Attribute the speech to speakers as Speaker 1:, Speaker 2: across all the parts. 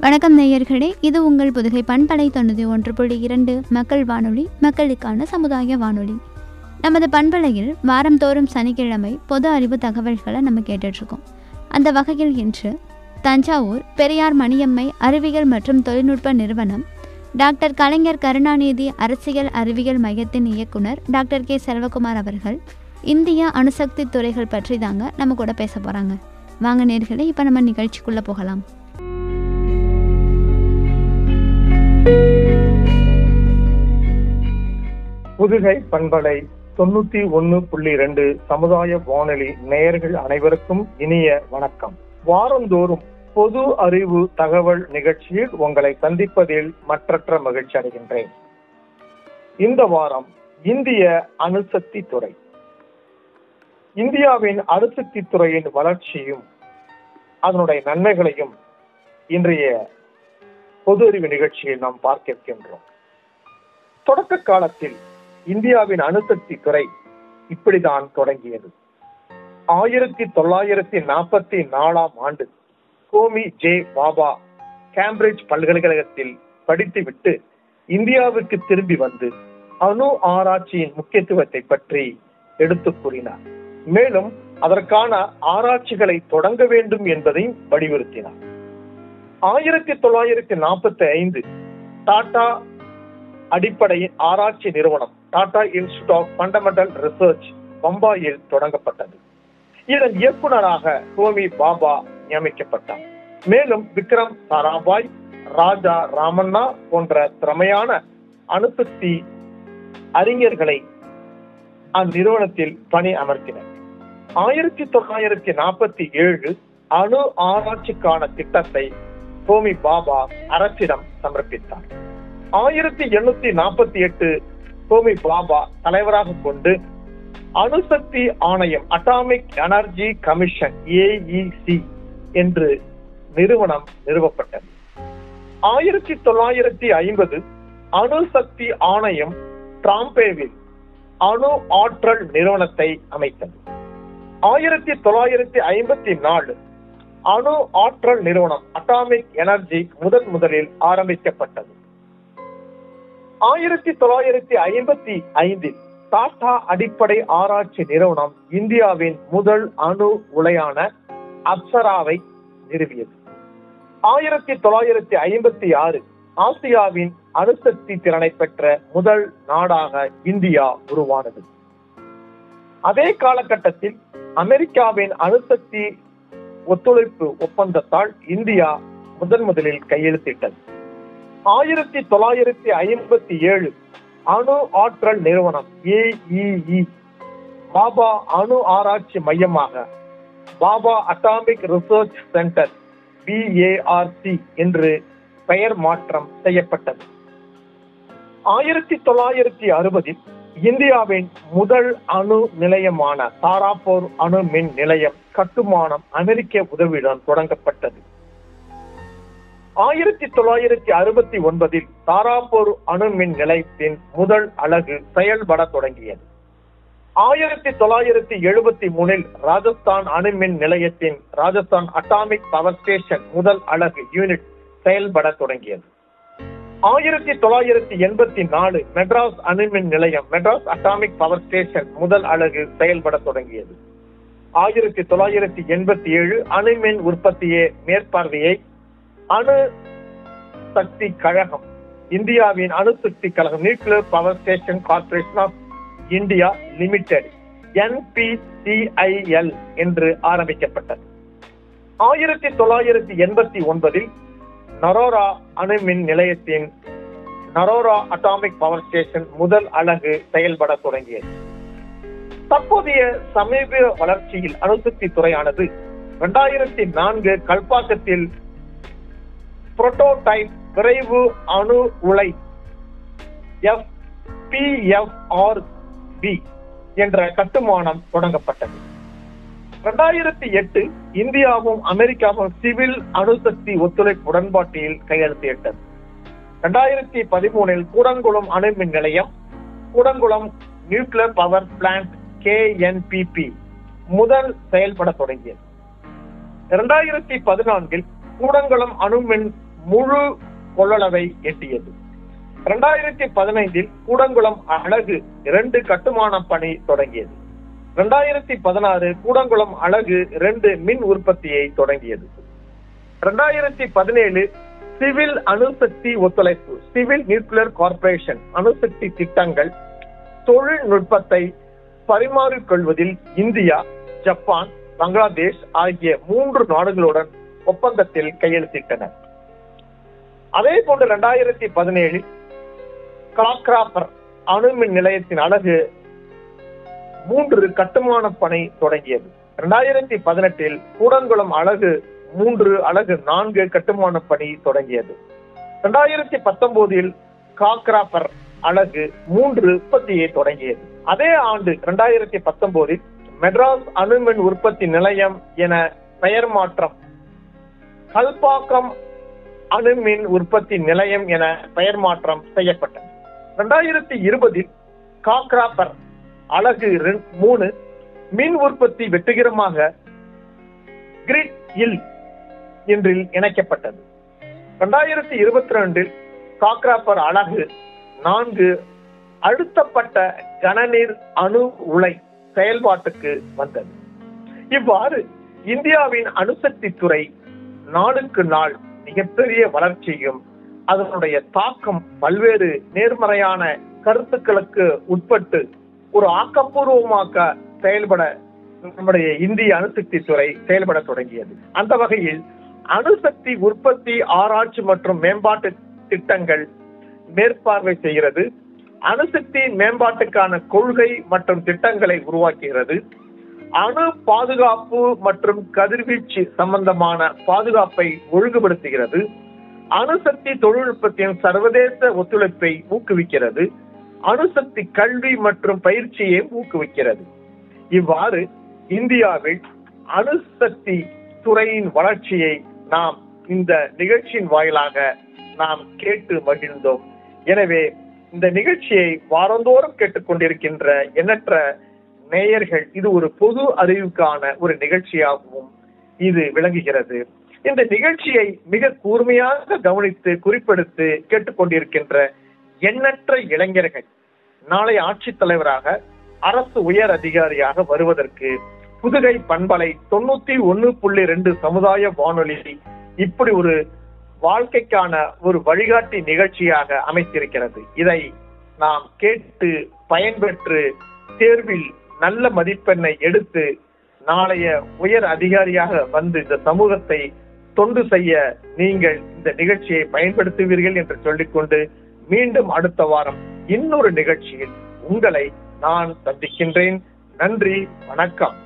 Speaker 1: வணக்கம் நேயர்களே இது உங்கள் புதுகை பண்பலை தொண்ணூற்றி ஒன்று புள்ளி இரண்டு மக்கள் வானொலி மக்களுக்கான சமுதாய வானொலி நமது பண்பலையில் வாரந்தோறும் சனிக்கிழமை பொது அறிவு தகவல்களை நம்ம கேட்டுட்ருக்கோம் அந்த வகையில் இன்று தஞ்சாவூர் பெரியார் மணியம்மை அறிவியல் மற்றும் தொழில்நுட்ப நிறுவனம் டாக்டர் கலைஞர் கருணாநிதி அரசியல் அறிவியல் மையத்தின் இயக்குனர் டாக்டர் கே செல்வகுமார் அவர்கள் இந்திய அணுசக்தி துறைகள் பற்றி தாங்க நம்ம கூட பேச போகிறாங்க வாங்க நேர்களே இப்போ நம்ம நிகழ்ச்சிக்குள்ளே போகலாம்
Speaker 2: புதுகை பண்பலை தொண்ணூத்தி ஒன்னு புள்ளி ரெண்டு சமுதாய வானொலி நேயர்கள் அனைவருக்கும் இனிய வணக்கம் வாரந்தோறும் பொது அறிவு தகவல் நிகழ்ச்சியில் உங்களை சந்திப்பதில் மற்றற்ற மகிழ்ச்சி அடைகின்றேன் இந்த வாரம் இந்திய அணுசக்தி துறை இந்தியாவின் அணுசக்தி துறையின் வளர்ச்சியும் அதனுடைய நன்மைகளையும் இன்றைய பொது அறிவு நிகழ்ச்சியில் நாம் பார்க்க இருக்கின்றோம் தொடக்க காலத்தில் இந்தியாவின் அணுசக்தி துறை இப்படிதான் தொடங்கியது ஆயிரத்தி தொள்ளாயிரத்தி நாற்பத்தி நாலாம் ஆண்டு கோமி ஜே பாபா கேம்பிரிட்ஜ் பல்கலைக்கழகத்தில் படித்துவிட்டு இந்தியாவுக்கு திரும்பி வந்து அணு ஆராய்ச்சியின் முக்கியத்துவத்தை பற்றி எடுத்துக் கூறினார் மேலும் அதற்கான ஆராய்ச்சிகளை தொடங்க வேண்டும் என்பதை வலியுறுத்தினார் ஆயிரத்தி தொள்ளாயிரத்தி நாற்பத்தி ஐந்து டாடா அடிப்படை ஆராய்ச்சி நிறுவனம் Tata institute of fundamental research பம்பாயில் தொடங்கப்பட்டது இதன் இயக்குநராக ஹோமி பாபா நியமிக்கப்பட்டார் மேலும் விக்ரம் சாராபாய் ராஜா ராமண்ணா போன்ற திறமையான அணுசக்தி அறிஞர்களை அந்நிறுவனத்தில் பணி அமர்த்தினர் ஆயிரத்தி தொள்ளாயிரத்தி நாற்பத்தி ஏழு அணு ஆராய்ச்சிக்கான திட்டத்தை ஹோமி பாபா அரசிடம் சமர்ப்பித்தார் ஆயிரத்தி எண்ணூத்தி நாற்பத்தி எட்டு ஹோமி பாபா தலைவராக கொண்டு அணுசக்தி ஆணையம் அட்டாமிக் எனர்ஜி கமிஷன் ஏஇசி என்று நிறுவனம் நிறுவப்பட்டது ஆயிரத்தி தொள்ளாயிரத்தி ஐம்பது அணுசக்தி ஆணையம் டிராம்பேவில் அணு ஆற்றல் நிறுவனத்தை அமைத்தது ஆயிரத்தி தொள்ளாயிரத்தி ஐம்பத்தி நாலு அணு ஆற்றல் நிறுவனம் அட்டாமிக் எனர்ஜி முதன் முதலில் ஆரம்பிக்கப்பட்டது ஆயிரத்தி தொள்ளாயிரத்தி ஐம்பத்தி ஐந்தில் டாடா அடிப்படை ஆராய்ச்சி நிறுவனம் இந்தியாவின் முதல் அணு உலையான அப்சராவை நிறுவியது ஆயிரத்தி தொள்ளாயிரத்தி ஐம்பத்தி ஆறு ஆசியாவின் அணுசக்தி திறனை பெற்ற முதல் நாடாக இந்தியா உருவானது அதே காலகட்டத்தில் அமெரிக்காவின் அணுசக்தி ஒத்துழைப்பு ஒப்பந்தத்தால் இந்தியா முதன் முதலில் கையெழுத்திட்டது ஆயிரத்தி தொள்ளாயிரத்தி ஐம்பத்தி ஏழு அணு ஆற்றல் நிறுவனம் ஏஇஇ பாபா அணு ஆராய்ச்சி மையமாக Bhabha atomic research centre B A R C என்று பெயர் மாற்றம் செய்யப்பட்டது ஆயிரத்தி தொள்ளாயிரத்தி அறுபதில் இந்தியாவின் முதல் அணு நிலையமான தாராப்பூர் அணு மின் நிலையம் கட்டுமானம் அமெரிக்க உதவியுடன் தொடங்கப்பட்டது ஆயிரத்தி தொள்ளாயிரத்தி அறுபத்தி ஒன்பதில் தாராப்பூர் அணு மின் நிலையத்தின் முதல் அலகு செயல்பட தொடங்கியது ஆயிரத்தி தொள்ளாயிரத்தி எழுபத்தி மூணில் ராஜஸ்தான் அணுமின் நிலையத்தின் ராஜஸ்தான் அட்டாமிக் பவர் ஸ்டேஷன் முதல் அலகு யூனிட் செயல்பட தொடங்கியது ஆயிரத்தி தொள்ளாயிரத்தி எண்பத்தி நாலு மெட்ராஸ் அணுமின் நிலையம் மெட்ராஸ் அட்டாமிக் பவர் ஸ்டேஷன் முதல் அலகு செயல்பட தொடங்கியது ஆயிரத்தி தொள்ளாயிரத்தி எண்பத்தி ஏழு அணுமின் உற்பத்தியை மேற்பார்வையை அணு சக்தி கழகம் இந்தியாவின் அணுசக்தி கழகம் nuclear power station corporation of India limited N P C I L என்று ஆரம்பிக்கப்பட்டது ஆயிரத்தி தொள்ளாயிரத்தி எண்பத்தி ஒன்பதில் நரோரா அணுமின் நிலையத்தின் நரோரா அட்டாமிக் பவர் ஸ்டேஷன் முதல் அலகு செயல்பட தொடங்கியது தற்போதைய சமீப வளர்ச்சியில் அணுசக்தி துறையானது இரண்டாயிரத்தி நான்கு கல்பாக்கத்தில் புரோட்டோடைப் விரைவு அணு உலை எஃப் பி என்ற கட்டுமானம் தொடங்கப்பட்டது இரண்டாயிரத்தி எட்டு இந்தியாவும் அமெரிக்காவும் சிவில் அணுசக்தி ஒத்துழைப்பு உடன்பாட்டில் கையெழுத்திட்டது இரண்டாயிரத்தி பதிமூணில் கூடங்குளம் அணுமின் நிலையம் Kudankulam nuclear power plant K N P P முதல் செயல்பட தொடங்கியது இரண்டாயிரத்தி பதினான்கில் கூடங்குளம் அணுமின் முழு கொள்ளளவை எட்டியது இரண்டாயிரத்தி பதினைந்தில் கூடங்குளம் அழகு இரண்டு கட்டுமான பணி தொடங்கியது இரண்டாயிரத்தி பதினாறு கூடங்குளம் அழகு இரண்டு மின் உற்பத்தியை தொடங்கியது இரண்டாயிரத்தி பதினேழு சிவில் அணுசக்தி ஒத்துழைப்பு சிவில் நியூக்ளியர் கார்ப்பரேஷன் அணுசக்தி திட்டங்கள் தொழில்நுட்பத்தை பரிமாறிக்கொள்வதில் இந்தியா ஜப்பான் பங்களாதேஷ் ஆகிய மூன்று நாடுகளுடன் ஒப்பந்தத்தில் கையெழுத்திட்டனர் அதே போன்று இரண்டாயிரத்தி பதினேழில் காக்ராப்பர் அணுமின் நிலையத்தின் அழகு மூன்று கட்டுமான பணி தொடங்கியது இரண்டாயிரத்தி பதினெட்டில் கூடங்குளம் அழகு மூன்று அழகு நான்கு கட்டுமான பணி தொடங்கியது இரண்டாயிரத்தி பத்தொன்பதில் காக்ராப்பர் அழகு மூன்று உற்பத்தியை தொடங்கியது அதே ஆண்டு இரண்டாயிரத்தி பத்தொன்பதில் மெட்ராஸ் அணுமின் உற்பத்தி நிலையம் என பெயர் மாற்றம் கல்பாக்கம் அணுமின் உற்பத்தி நிலையம் என பெயர் மாற்றம் செய்யப்பட்டது இரண்டாயிரத்தி இருபதில் காக்ராப்பர் அலகு ரெண்- மூணு மின் உற்பத்தி வெற்றிகரமாக கிரிட் இல் என்றில் இணைக்கப்பட்டது இரண்டாயிரத்தி இருபத்தி ரெண்டில் காக்ராப்பர் அலகு நான்கு அழுத்தப்பட்ட கனநீர் அணு உலை செயல்பாட்டுக்கு வந்தது இவ்வாறு இந்தியாவின் அணுசக்தி துறை நாளுக்கு நாள் மிகப்பெரிய வளர்ச்சியும் அதனுடைய தாக்கம் பல்வேறு நேர்மறையான கருத்துக்களுக்கு உட்பட்டு ஒரு ஆக்கப்பூர்வமாக்க செயல்பட நம்முடைய இந்திய அணுசக்தி துறை செயல்பட தொடங்கியது அந்த வகையில் அணுசக்தி உற்பத்தி ஆராய்ச்சி மற்றும் மேம்பாட்டு திட்டங்கள் மேற்பார்வை செய்கிறது அணுசக்தி மேம்பாட்டுக்கான கொள்கை மற்றும் திட்டங்களை உருவாக்குகிறது அணு பாதுகாப்பு மற்றும் கதிர்வீச்சு சம்பந்தமான பாதுகாப்பை ஒழுங்குபடுத்துகிறது அணுசக்தி தொழில்நுட்பத்தின் சர்வதேச ஒத்துழைப்பை ஊக்குவிக்கிறது அணுசக்தி கல்வி மற்றும் பயிற்சியை ஊக்குவிக்கிறது இவ்வாறு இந்தியாவில் அணுசக்தி துறையின் வளர்ச்சியை நாம் இந்த நிகழ்ச்சியின் வாயிலாக நாம் கேட்டு மகிழ்ந்தோம் எனவே இந்த நிகழ்ச்சியை வாரந்தோறும் கேட்டுக்கொண்டிருக்கின்ற எண்ணற்ற நேயர்கள் இது ஒரு பொது அறிவுக்கான ஒரு நிகழ்ச்சியாகவும் இது விளங்குகிறது இந்த நிகழ்ச்சியை மிக கூர்மையாக கவனித்து குறிப்பெடுத்து கேட்டுக்கொண்டிருக்கின்ற எண்ணற்ற இளைஞர்கள் நாளை ஆட்சித் தலைவராக அரசு உயர் அதிகாரியாக வருவதற்கு புதுகை பண்பலை தொண்ணூத்தி ஒன்னு புள்ளி ரெண்டு சமுதாய வானொலி இப்படி ஒரு வாழ்க்கைக்கான ஒரு வழிகாட்டி நிகழ்ச்சியாக அமைத்திருக்கிறது இதை நாம் கேட்டு பயன்பெற்று தேர்வில் நல்ல மதிப்பெண்ணை எடுத்து நாளைய உயர் அதிகாரியாக வந்து இந்த சமூகத்தை தொண்டு செய்ய நீங்கள் இந்த நிகழ்ச்சியை பயன்படுத்துவீர்கள் என்று சொல்லிக்கொண்டு மீண்டும் அடுத்த வாரம் இன்னொரு நிகழ்ச்சியில் உங்களை நான் சந்திக்கின்றேன் நன்றி வணக்கம்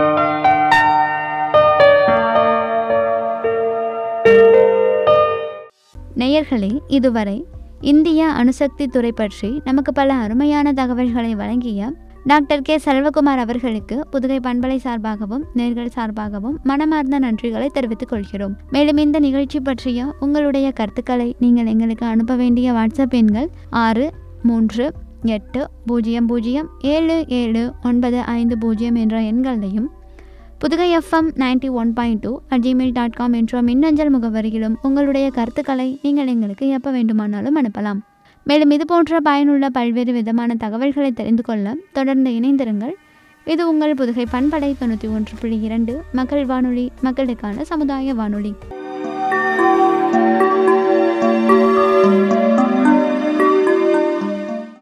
Speaker 1: நேயர்களே இதுவரை இந்திய அணுசக்தி துறை பற்றி நமக்கு பல அருமையான தகவல்களை வழங்கிய டாக்டர் கே செல்வகுமார் அவர்களுக்கு புதுகை பண்பலை சார்பாகவும் நேர்கள் சார்பாகவும் மனமார்ந்த நன்றிகளை தெரிவித்துக் கொள்கிறோம் மேலும் இந்த நிகழ்ச்சி பற்றிய உங்களுடைய கருத்துக்களை நீங்கள் எங்களுக்கு அனுப்ப வேண்டிய வாட்ஸ்அப் எண்கள் ஆறு மூன்று எட்டு பூஜ்ஜியம் பூஜ்ஜியம் ஏழு ஏழு ஒன்பது ஐந்து பூஜ்ஜியம் என்ற எண்களையும் Pudukai FM ninety one point two at Gmail dot com என்ற மின்னஞ்சல் முகவரியிலும் உங்களுடைய கருத்துக்களை நீங்கள் எங்களுக்கு எப்போ வேண்டுமானாலும் அனுப்பலாம் மேலும் இது போன்ற பயனுள்ள பல்வேறு விதமான தகவல்களை தெரிந்து கொள்ள தொடர்ந்து இணைந்திருங்கள் இது உங்கள் புதுகை பண்பலை தொண்ணூற்றி ஒன்று புள்ளி இரண்டு மக்கள் வானொலி மக்களுக்கான சமுதாய வானொலி